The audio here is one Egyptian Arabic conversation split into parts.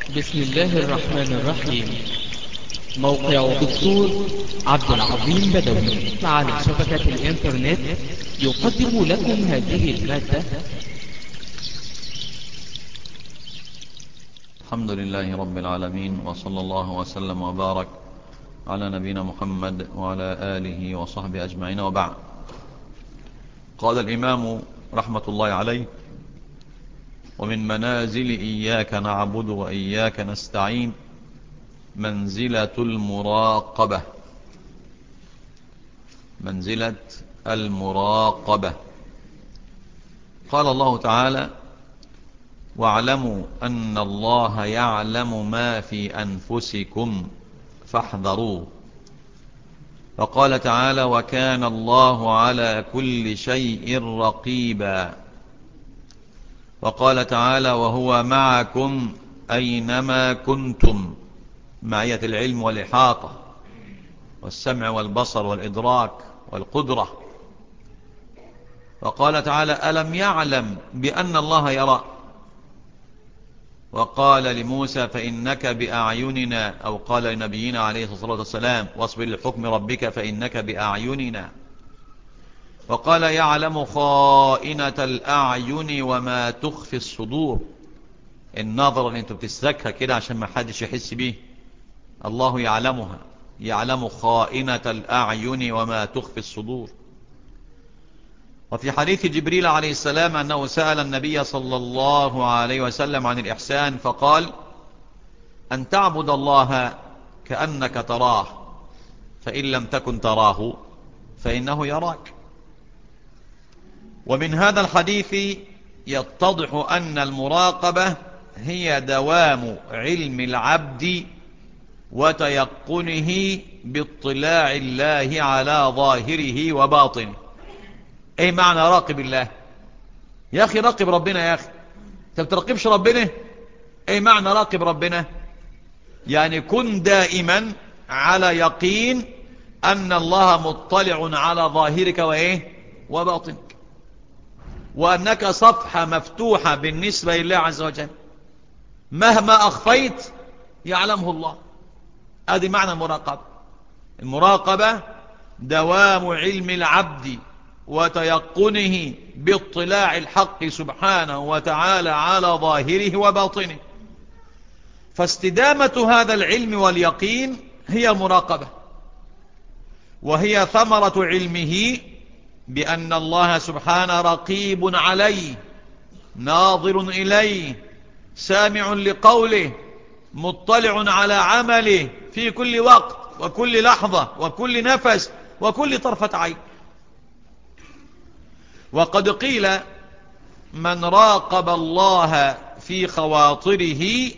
بسم الله الرحمن الرحيم موقع الدكتور عبد العظيم بدوي على شبكة الانترنت يقدم لكم هذه المادة الحمد لله رب العالمين وصلى الله وسلم وبارك على نبينا محمد وعلى آله وصحبه أجمعين وبعد قال الإمام رحمة الله عليه ومن منازل إياك نعبد وإياك نستعين منزلة المراقبة منزلة المراقبة قال الله تعالى واعلموا أن الله يعلم ما في أنفسكم فاحذروه وقال تعالى وكان الله على كل شيء رقيبا وقال تعالى وهو معكم أينما كنتم معية العلم والإحاطة والسمع والبصر والإدراك والقدرة وقال تعالى ألم يعلم بأن الله يرى وقال لموسى فإنك بأعيننا أو قال لنبينا عليه الصلاة والسلام واصبر لحكم ربك فإنك بأعيننا وقال يعلم خائنة الأعين وما تخفي الصدور النظر اللي انتوا بتستكها كده عشان ما حدش يحس بيه الله يعلمها يعلم خائنة الأعين وما تخفي الصدور وفي حديث جبريل عليه السلام أنه سأل النبي صلى الله عليه وسلم عن الإحسان فقال أن تعبد الله كأنك تراه فإن لم تكن تراه فإنه يراك ومن هذا الحديث يتضح أن المراقبة هي دوام علم العبد وتيقنه باطلاع الله على ظاهره وباطنه ايه معنى راقب الله يا اخي راقب ربنا يا اخي انت بتراقبش ربنا ايه معنى راقب ربنا يعني كن دائما على يقين ان الله مطلع على ظاهرك وايه وباطنك وانك صفحة مفتوحة بالنسبة لله عز وجل مهما اخفيت يعلمه الله ادي معنى المراقبة المراقبة دوام علم العبد وتيقنه باطلاع الحق سبحانه وتعالى على ظاهره وباطنه فاستدامة هذا العلم واليقين هي المراقبة وهي ثمرة علمه بأن الله سبحانه رقيب عليه ناظر إليه سامع لقوله مطلع على عمله في كل وقت وكل لحظة وكل نفس وكل طرفة عين وقد قيل من راقب الله في خواطره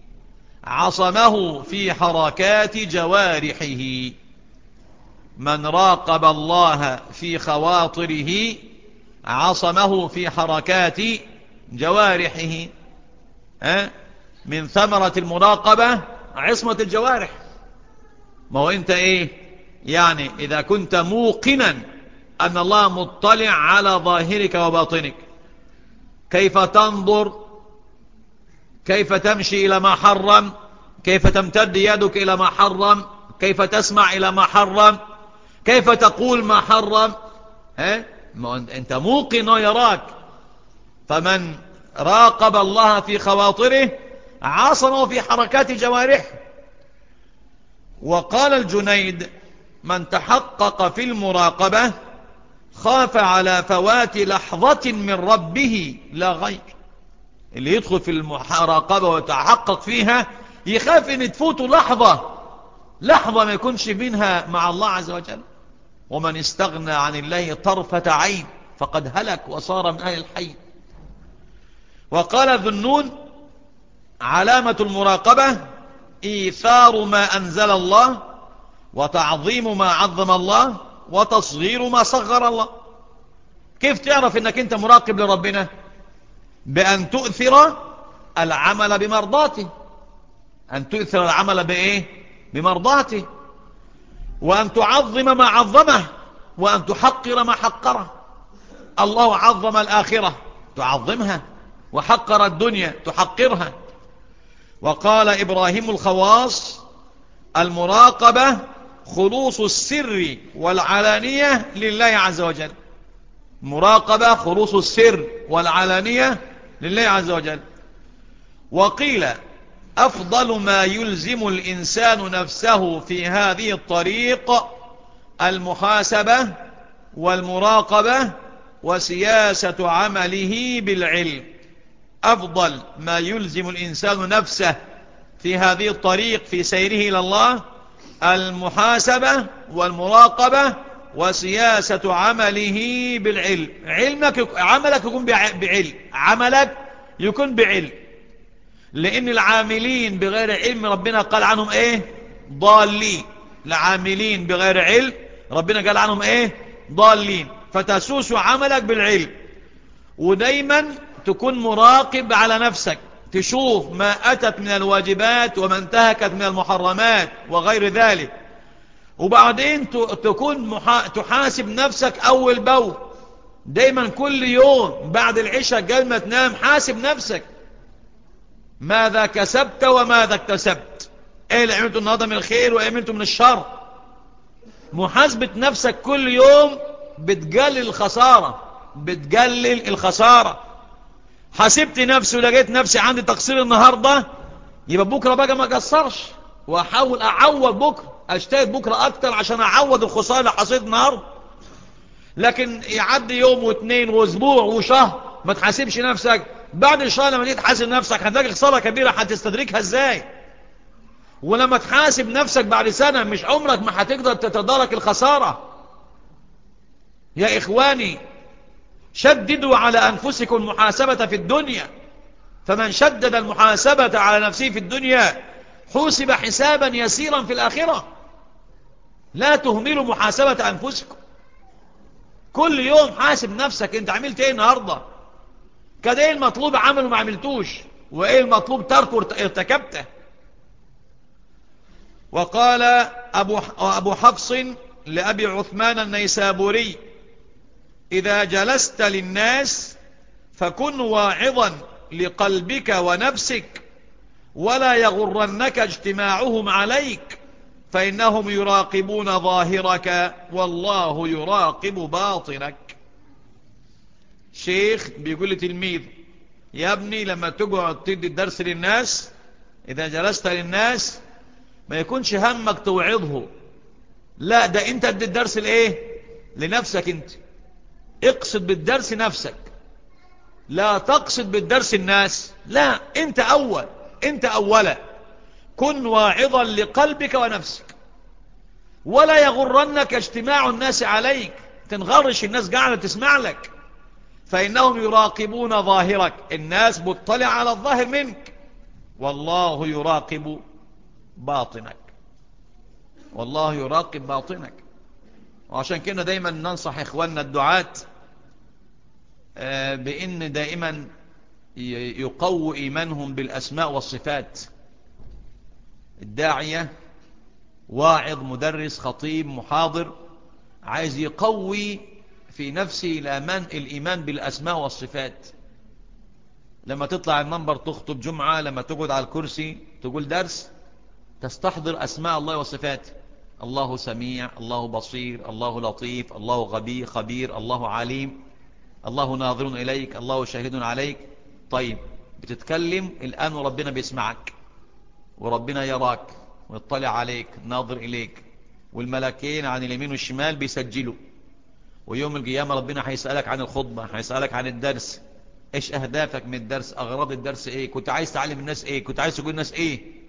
عصمه في حركات جوارحه من راقب الله في خواطره عصمه في حركات جوارحه أه؟ من ثمرة المراقبة عصمة الجوارح ما هو انت ايه يعني اذا كنت موقنا أن الله مطلع على ظاهرك وباطنك كيف تنظر كيف تمشي إلى ما حرم كيف تمتد يدك إلى ما حرم كيف تسمع إلى ما حرم كيف تقول ما حرم ها؟ أنت موقن يراك فمن راقب الله في خواطره عاصمه في حركات جوارحه وقال الجنيد من تحقق في المراقبة خاف على فوات لحظة من ربه لا غير اللي يدخل في المراقبة ويتحقق فيها يخاف ان تفوته لحظة لحظة ما يكونش منها مع الله عز وجل ومن استغنى عن الله طرفة عين فقد هلك وصار من أهل الحي وقال ذنون علامة المراقبة إيثار ما أنزل الله وتعظيم ما عظم الله وتصغير ما صغر الله كيف تعرف انك انت مراقب لربنا بان تؤثر العمل بمرضاته ان تؤثر العمل بايه بمرضاته وان تعظم ما عظمه وان تحقر ما حقره الله عظم الاخرة تعظمها وحقر الدنيا تحقرها وقال إبراهيم الخواص المراقبة خلوص السر والعلانية لله عز وجل مراقبة خلوص السر والعلانية لله عز وجل وقيل أفضل ما يلزم الإنسان نفسه في هذه الطريق المحاسبة والمراقبة وسياسة عمله بالعلم أفضل ما يلزم الإنسان نفسه في هذه الطريق في سيره إلى الله المحاسبة والمراقبة وسياسة عمله بالعلم علمك عملك يكون بعلم عملك يكون بعلم لأن العاملين بغير علم ربنا قال عنهم إيه ضالين العاملين بغير علم ربنا قال عنهم إيه ضالين فتسوس عملك بالعلم ودايما تكون مراقب على نفسك تشوف ما أتت من الواجبات وما انتهكت من المحرمات وغير ذلك وبعدين تكون محا... تحاسب نفسك أول بو دايما كل يوم بعد العشاء قبل ما تنام حاسب نفسك ماذا كسبت وماذا اكتسبت ايه اللي عملته النهارده من الخير وايه عملته من الشر محاسبة نفسك كل يوم بتقلل الخسارة بتقلل الخسارة حسبت نفسي ولقيت نفسي عندي تقصير النهاردة يبقى بكرة بقى ما قصرش واحاول اعوض بكرة اجتهد بكرة اكتر عشان اعوض الخسارة اللي حصلت النهاردة لكن يعدي يوم واثنين واسبوع وشهر ما تحاسبش نفسك بعد الشهر لما تيجي تحاسب نفسك هتلاقي خسارة كبيرة هتستدركها ازاي ولما تحاسب نفسك بعد سنة مش عمرك ما هتقدر تتدارك الخسارة يا إخواني شددوا على أنفسكم المحاسبة في الدنيا فمن شدد المحاسبة على نفسه في الدنيا حوسب حسابا يسيرا في الآخرة لا تهملوا محاسبة أنفسكم كل يوم حاسب نفسك انت عملت ايه النهاردة كان ايه المطلوب عمله ما عملتوش وايه المطلوب تركه ارتكبته وقال أبو, أبو حفص لأبي عثمان النيسابوري إذا جلست للناس فكن واعظا لقلبك ونفسك ولا يغرنك اجتماعهم عليك فإنهم يراقبون ظاهرك والله يراقب باطنك شيخ بيقول لتلميذ يا ابني لما تقعد تدي الدرس للناس إذا جلست للناس ما يكونش همك توعظه لا ده انت ادي الدرس لايه لنفسك انت اقصد بالدرس نفسك لا تقصد بالدرس الناس لا انت اول انت اولا كن واعظا لقلبك ونفسك ولا يغرنك اجتماع الناس عليك تنغرش الناس قاعدة تسمع لك فإنهم يراقبون ظاهرك الناس مطلع على الظاهر منك والله يراقب باطنك والله يراقب باطنك وعشان كده دايما ننصح إخواننا الدعاة بأن دائما يقوي إيمانهم بالأسماء والصفات الداعية واعظ مدرس خطيب محاضر عايز يقوي في نفسه الأمان الإيمان بالأسماء والصفات لما تطلع المنبر تخطب جمعة لما تقعد على الكرسي تقول درس تستحضر أسماء الله وصفاته الله سميع الله بصير الله لطيف الله غبي خبير الله عليم الله ناظر إليك الله شاهد عليك طيب بتتكلم الآن وربنا بيسمعك وربنا يراك ويطلع عليك ناظر إليك والملكين عن اليمين والشمال بيسجلوا ويوم القيامة ربنا هيسألك عن الخطبة هيسألك عن الدرس ايش اهدافك من الدرس اغراض الدرس ايه كنت عايز تعلم الناس ايه كنت عايز تقول الناس ايه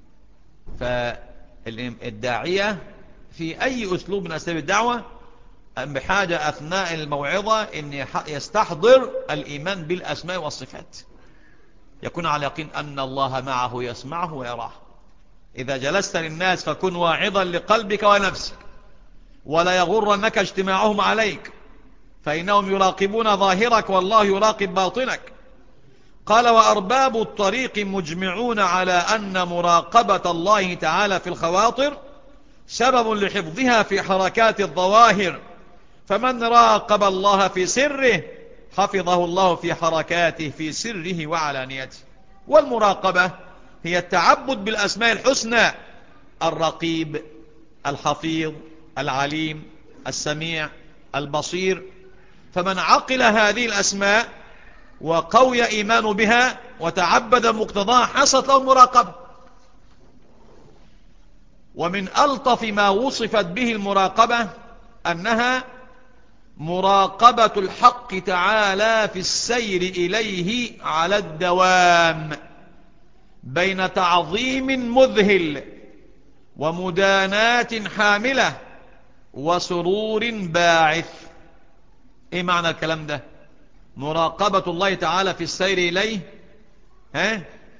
فالداعية في أي أسلوب من أسلوب الدعوة بحاجة أثناء الموعظة أن يستحضر الإيمان بالأسماء والصفات يكون على يقين أن الله معه يسمعه ويراه إذا جلست للناس فكن واعظا لقلبك ونفسك ولا يغرنك اجتماعهم عليك فإنهم يراقبون ظاهرك والله يراقب باطنك قال وأرباب الطريق مجمعون على أن مراقبة الله تعالى في الخواطر سبب لحفظها في حركات الظواهر فمن راقب الله في سره حفظه الله في حركاته في سره وعلانيته والمراقبة هي التعبد بالأسماء الحسنى الرقيب الحفيظ العليم السميع البصير فمن عقل هذه الأسماء وقوي إيمان بها وتعبد مقتضاها حصلت له المراقبة ومن ألطف ما وصفت به المراقبة أنها مراقبة الحق تعالى في السير إليه على الدوام بين تعظيم مذهل ومدانات حاملة وسرور باعث ايه معنى الكلام ده مراقبة الله تعالى في السير إليه ها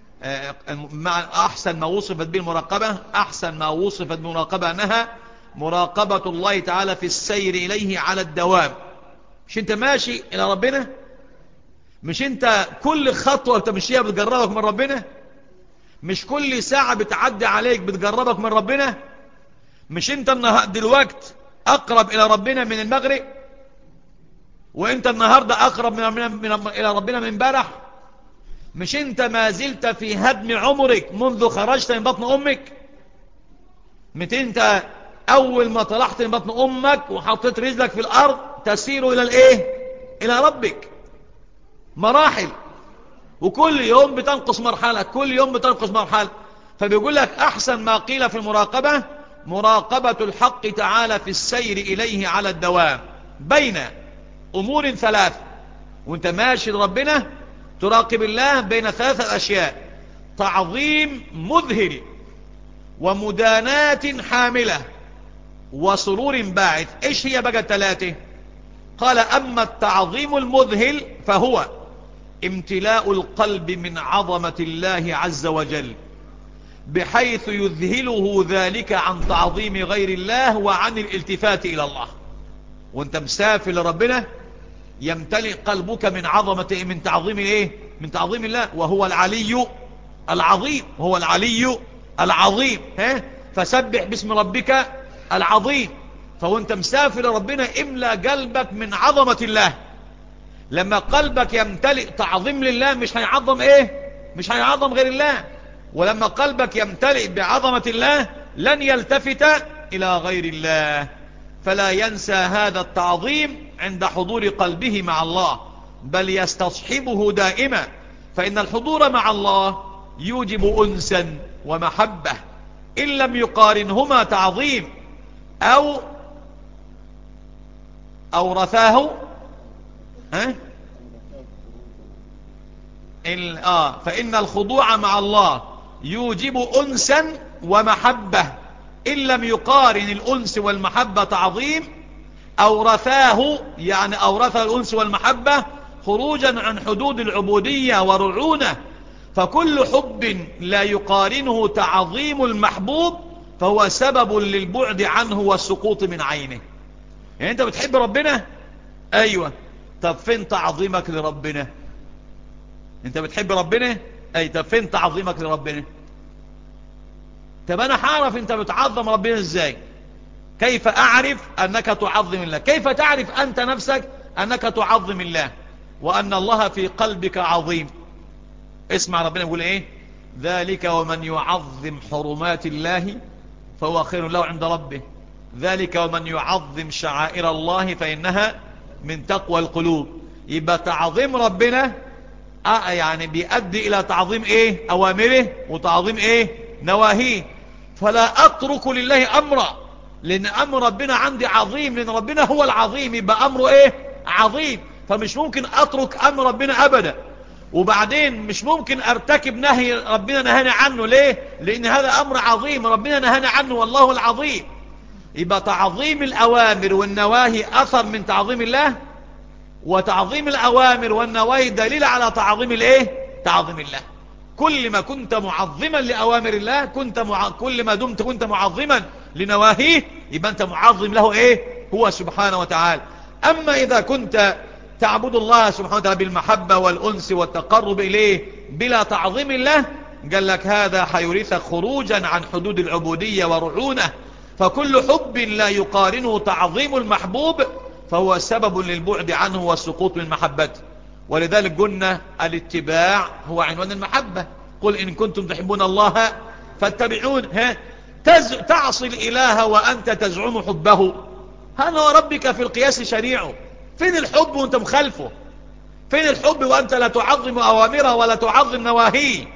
مع أحسن ما وصفت به المراقبة أحسن ما وصفت بالمراقبة أنها مراقبة الله تعالى في السير إليه على الدوام مش انت ماشي إلى ربنا مش انت كل خطوة بتمشيها بتجربك من ربنا مش كل ساعة بتعدي عليك بتجربك من ربنا مش انت دلوقت أقرب إلى ربنا من المغرب وانت النهاردة أقرب من, من, من إلى ربنا من امبارح مش انت ما زلت في هدم عمرك منذ خرجت من بطن أمك مت انت أول ما طلعت من بطن أمك وحطيت رجلك في الأرض تسير إلى الإيه إلى ربك مراحل وكل يوم بتنقص مرحلة كل يوم بتنقص مرحلة فبيقول لك أحسن ما قيل في المراقبة مراقبة الحق تعالى في السير إليه على الدوام بين أمور ثلاث وانت ماشي لربنا تراقب الله بين ثلاثة أشياء تعظيم مذهل ومدانات حاملة وسرور باعث ايش هي بقى الثلاثة قال أما التعظيم المذهل فهو امتلاء القلب من عظمة الله عز وجل بحيث يذهله ذلك عن تعظيم غير الله وعن الالتفات إلى الله وانت مسافر لربنا يمتلئ قلبك من عظمة من تعظيم ايه من تعظيم الله وهو العلي العظيم وهو العلي العظيم ها فسبح باسم ربك العظيم فوانت مسافر لربنا املى قلبك من عظمة الله لما قلبك يمتلئ تعظيم لله مش هيعظم ايه مش هيعظم غير الله ولما قلبك يمتلئ بعظمة الله لن يلتفت الى غير الله فلا ينسى هذا التعظيم عند حضور قلبه مع الله بل يستصحبه دائما فإن الحضور مع الله يوجب أنسا ومحبة إن لم يقارنهما تعظيم أو أورثاه ها آه فإن الخضوع مع الله يوجب أنسا ومحبة إن لم يقارن الأنس والمحبة تعظيم أورثاه يعني أورث الأنس والمحبة خروجا عن حدود العبودية ورعونة فكل حب لا يقارنه تعظيم المحبوب فهو سبب للبعد عنه والسقوط من عينه يعني انت بتحب ربنا ايوه طب فين تعظيمك لربنا انت بتحب ربنا اي طب فين تعظيمك لربنا طب انا هعرف انت بتعظم ربنا ازاي كيف اعرف انك تعظم الله كيف تعرف انت نفسك انك تعظم الله وان الله في قلبك عظيم اسمع ربنا يقول ايه ذلك ومن يعظم حرمات الله فهو خير له عند ربه ذلك ومن يعظم شعائر الله فإنها من تقوى القلوب يبقى تعظيم ربنا آه يعني بيؤدي إلى تعظيم إيه أوامره وتعظيم إيه نواهيه فلا أترك لله أمرا لأن أمر ربنا عندي عظيم لأن ربنا هو العظيم يبقى أمره إيه عظيم فمش ممكن أترك أمر ربنا أبدا وبعدين مش ممكن ارتكب نهي ربنا نهانا عنه ليه لان هذا امر عظيم ربنا نهانا عنه والله العظيم يبقى تعظيم الاوامر والنواهي اثر من تعظيم الله وتعظيم الاوامر والنواهي دليل على تعظيم الايه تعظيم الله كل ما كنت معظما لاوامر الله كنت مع... كل ما دمت كنت معظما لنواهيه يبقى انت معظم له ايه هو سبحانه وتعالى اما اذا كنت تعبد الله سبحانه وتعالى بالمحبة والأنس والتقرب إليه بلا تعظيم الله قال لك هذا حيورثك خروجا عن حدود العبودية ورعونة فكل حب لا يقارنه تعظيم المحبوب فهو سبب للبعد عنه والسقوط من محبته ولذلك قلنا الاتباع هو عنوان المحبة قل إن كنتم تحبون الله فاتبعون ها تز... تعصي الإله وأنت تزعم حبه هذا هو ربك في القياس شريعه فين الحب وانت مخالفه فين الحب وأنت لا تعظم أوامره ولا تعظم نواهيه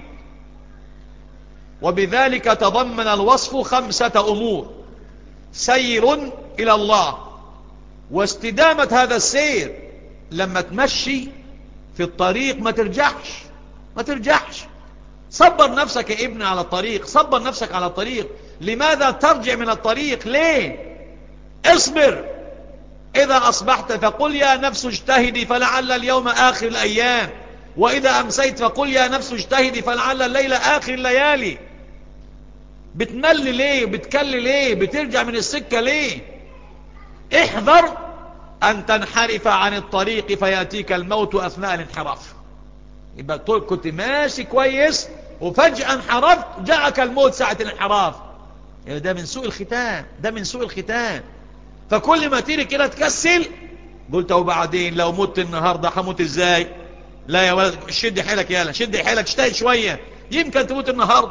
وبذلك تضمن الوصف خمسة أمور سير إلى الله واستدامة هذا السير لما تمشي في الطريق ما ترجعش ما ترجعش صبر نفسك يا ابني على الطريق صبر نفسك على الطريق لماذا ترجع من الطريق ليه اصبر إذا أصبحت فقل يا نفس اجتهدي فلعل اليوم آخر الأيام وإذا أمسيت فقل يا نفس اجتهدي فلعل الليل آخر الليالي بتمل ليه بتكل ليه بترجع من السكة ليه احذر أن تنحرف عن الطريق فيأتيك الموت أثناء الانحراف يبقى كنت ماشي كويس وفجأة انحرفت جاءك الموت ساعة الانحراف ده من سوء الختام ده من سوء الختام فكل ما تيجي كده تكسل قلت وبعدين لو مت النهاردة هموت ازاي لا يا ولد شد حيلك يالا شد حيلك اجتهد شوية يمكن تموت النهاردة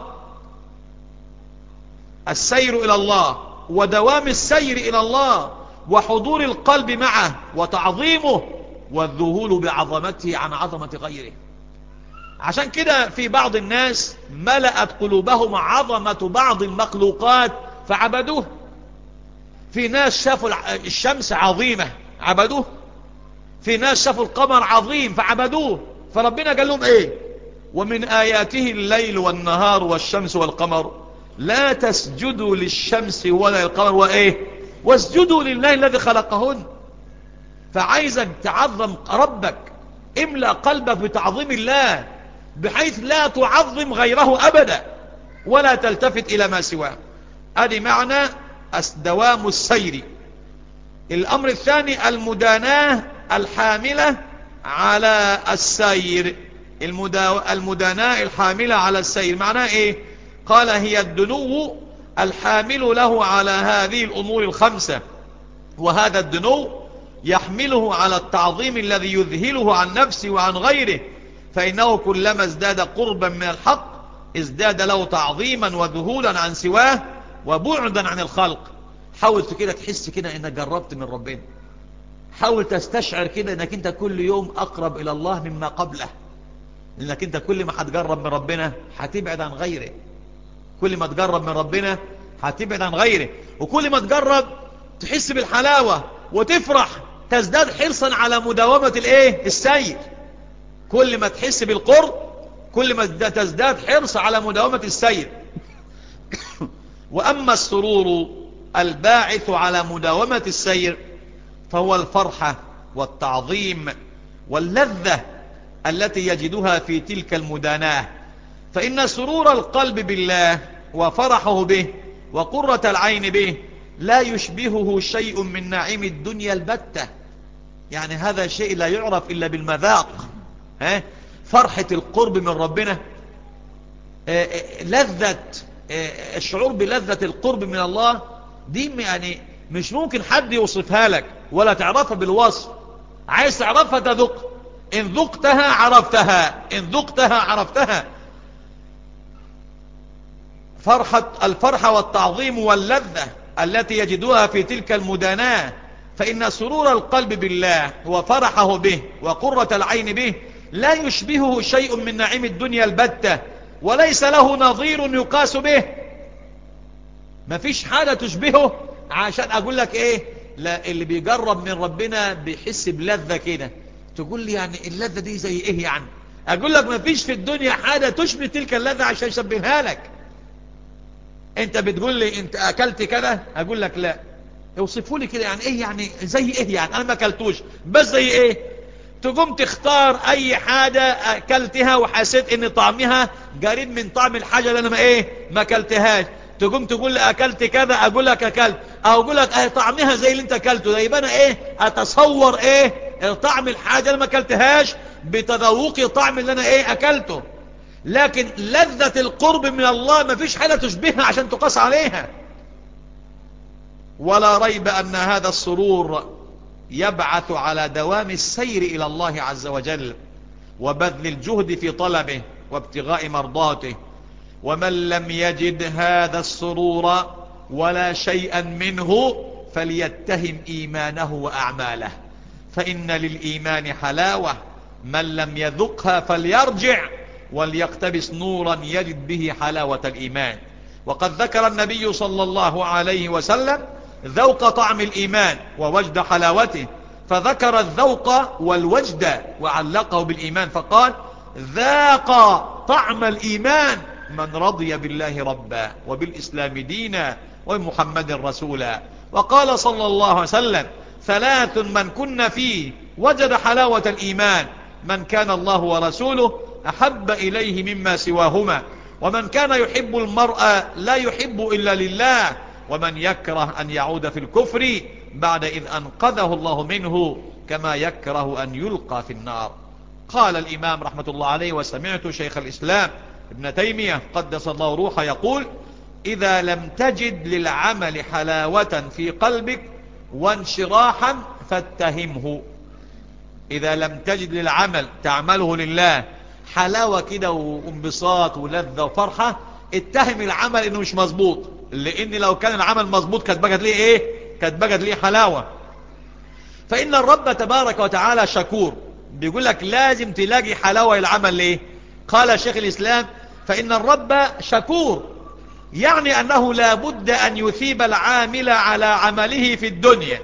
السير الى الله ودوام السير الى الله وحضور القلب معه وتعظيمه والذهول بعظمته عن عظمة غيره عشان كده في بعض الناس ملأت قلوبهم عظمة بعض المخلوقات فعبدوه في ناس شافوا الشمس عظيمة عبدوه في ناس شافوا القمر عظيم فعبدوه فربنا قال لهم ايه ومن آياته الليل والنهار والشمس والقمر لا تسجدوا للشمس ولا للقمر وايه واسجدوا لله الذي خلقهن فعايزك تعظم ربك املأ قلبك بتعظيم الله بحيث لا تعظم غيره أبدا ولا تلتفت إلى ما سواه هذه معنى دوام السير الأمر الثاني المداناة الحاملة على السير المداناة الحاملة على السير معناه ايه قال هي الدنو الحامل له على هذه الأمور الخمسة وهذا الدنو يحمله على التعظيم الذي يذهله عن نفسه وعن غيره فإنه كلما ازداد قربا من الحق ازداد له تعظيما وذهولا عن سواه وبعدا عن الخلق حاول كده تحس كده انك جربت من ربنا حاول تستشعر كده انك انت كل يوم اقرب الى الله مما قبله لانك انت كل ما هتجرب من ربنا هتبعد عن غيره كل ما تجرب من ربنا هتبعد عن غيره وكل ما تجرب تحس بالحلاوة وتفرح تزداد حرصا على مداومة الايه السير كل ما تحس بالقرب كل ما تزداد حرص على مداومة السير وأما السرور الباعث على مداومة السير فهو الفرحة والتعظيم واللذة التي يجدها في تلك المداناة فإن سرور القلب بالله وفرحه به وقرة العين به لا يشبهه شيء من نعيم الدنيا البتة يعني هذا شيء لا يعرف إلا بالمذاق ها فرحة القرب من ربنا لذة الشعور بلذة القرب من الله دي يعني مش ممكن حد يوصفها لك ولا تعرفها بالوصف عايز تعرفها تذق إن ذقتها عرفتها إن ذقتها عرفتها فرحة الفرحة والتعظيم واللذة التي يجدوها في تلك المداناة فإن سرور القلب بالله وفرحه به وقرة العين به لا يشبهه شيء من نعيم الدنيا البتة وليس له نظير يقاس به ما فيش حاجة تشبهه عشان أقول لك إيه لا اللي بيجرب من ربنا بيحس بلذة كده تقول لي يعني اللذة دي زي إيه يعني أقول لك ما فيش في الدنيا حاجة تشبه تلك اللذة عشان يشبهها لك انت بتقول لي انت اكلت كده اقول لك لا اوصفوا لي كده يعني ايه يعني زي ايه يعني انا ما اكلتوش بس زي ايه تقوم تختار اي حاجة اكلتها وحسيت ان طعمها قريب من طعم الحاجة اللي انا ما ايه ما اكلتهاش تقوم تقول لي اكلت كذا اقول لك اكلت او اقول لك اه طعمها زي اللي انت اكلته ده يبقى انا ايه اتصور ايه طعم الحاجة اللي ما اكلتهاش بتذوقي طعم اللي انا ايه اكلته لكن لذة القرب من الله ما فيش حاجة تشبهها عشان تقاس عليها ولا ريب أن هذا السرور يبعث على دوام السير إلى الله عز وجل وبذل الجهد في طلبه وابتغاء مرضاته ومن لم يجد هذا السرور ولا شيئا منه فليتهم إيمانه وأعماله فإن للإيمان حلاوة من لم يذقها فليرجع وليقتبس نورا يجد به حلاوة الإيمان وقد ذكر النبي صلى الله عليه وسلم ذوق طعم الإيمان ووجد حلاوته فذكر الذوق والوجد وعلقه بالإيمان فقال ذاق طعم الإيمان من رضي بالله ربا وبالإسلام دينا ومحمد رسولا وقال صلى الله عليه وسلم ثلاث من كن فيه وجد حلاوة الإيمان من كان الله ورسوله أحب إليه مما سواهما ومن كان يحب المرأة لا يحب إلا لله ومن يكره أن يعود في الكفر بعد إذ أنقذه الله منه كما يكره أن يلقى في النار قال الإمام رحمة الله عليه وسمعت شيخ الإسلام ابن تيمية قدس الله روحه يقول إذا لم تجد للعمل حلاوة في قلبك وانشراحا فاتهمه إذا لم تجد للعمل تعمله لله حلاوة كده وانبساط ولذة وفرحة اتهم العمل انه مش مظبوط لان لو كان العمل مظبوط كانت بقت ليه ايه كانت بقت ليه حلاوة فان الرب تبارك وتعالى شكور بيقول لك لازم تلاقي حلاوة العمل ليه قال شيخ الاسلام فان الرب شكور يعني انه لابد ان يثيب العامل على عمله في الدنيا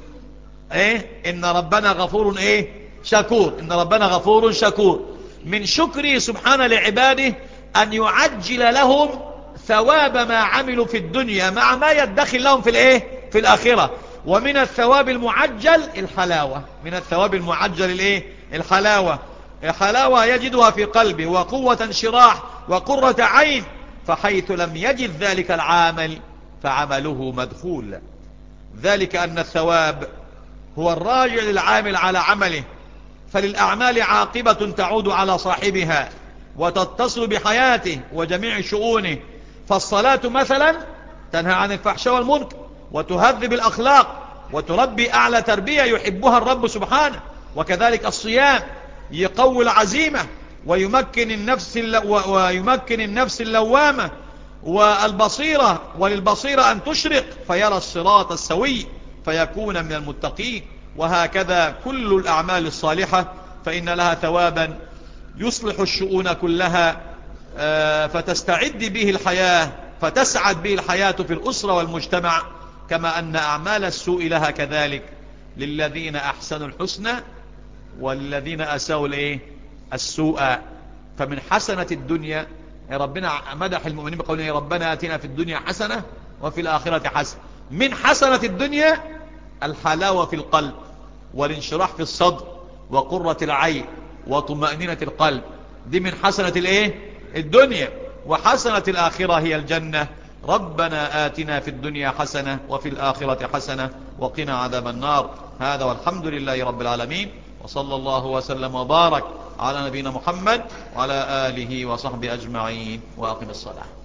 ايه ان ربنا غفور ايه شكور ان ربنا غفور شكور من شكره سبحانه لعباده أن يعجل لهم ثواب ما عملوا في الدنيا مع ما يدخل لهم في الايه في الآخرة ومن الثواب المعجل الحلاوة من الثواب المعجل الايه الحلاوة الحلاوة يجدها في قلبه وقوة انشراح وقرة عين فحيث لم يجد ذلك العامل فعمله مدخول ذلك أن الثواب هو الراجع للعامل على عمله فللأعمال عاقبة تعود على صاحبها وتتصل بحياته وجميع شؤونه فالصلاة مثلا تنهى عن الفحشاء والمنكر وتهذب الأخلاق وتربي أعلى تربية يحبها الرب سبحانه وكذلك الصيام يقوي العزيمة ويمكن النفس ويمكن النفس اللوامة والبصيرة وللبصيرة أن تشرق فيرى الصراط السوي فيكون من المتقين وهكذا كل الأعمال الصالحة فإن لها ثوابا يصلح الشؤون كلها فتستعد به الحياة فتسعد به الحياة في الأسرة والمجتمع كما أن أعمال السوء لها كذلك للذين أحسنوا الحسنى والذين أساوا الإيه السوء فمن حسنة الدنيا يا ربنا مدح المؤمنين بقوله يا ربنا آتنا في الدنيا حسنة وفي الآخرة حسنة من حسنة الدنيا الحلاوة في القلب والانشراح في الصدر وقرة العين وطمأنينة القلب دي من حسنة الايه الدنيا وحسنة الآخرة هي الجنة ربنا آتنا في الدنيا حسنة وفي الآخرة حسنة وقنا عذاب النار هذا والحمد لله رب العالمين وصلى الله وسلم وبارك على نبينا محمد وعلى آله وصحبه أجمعين وأقم الصلاة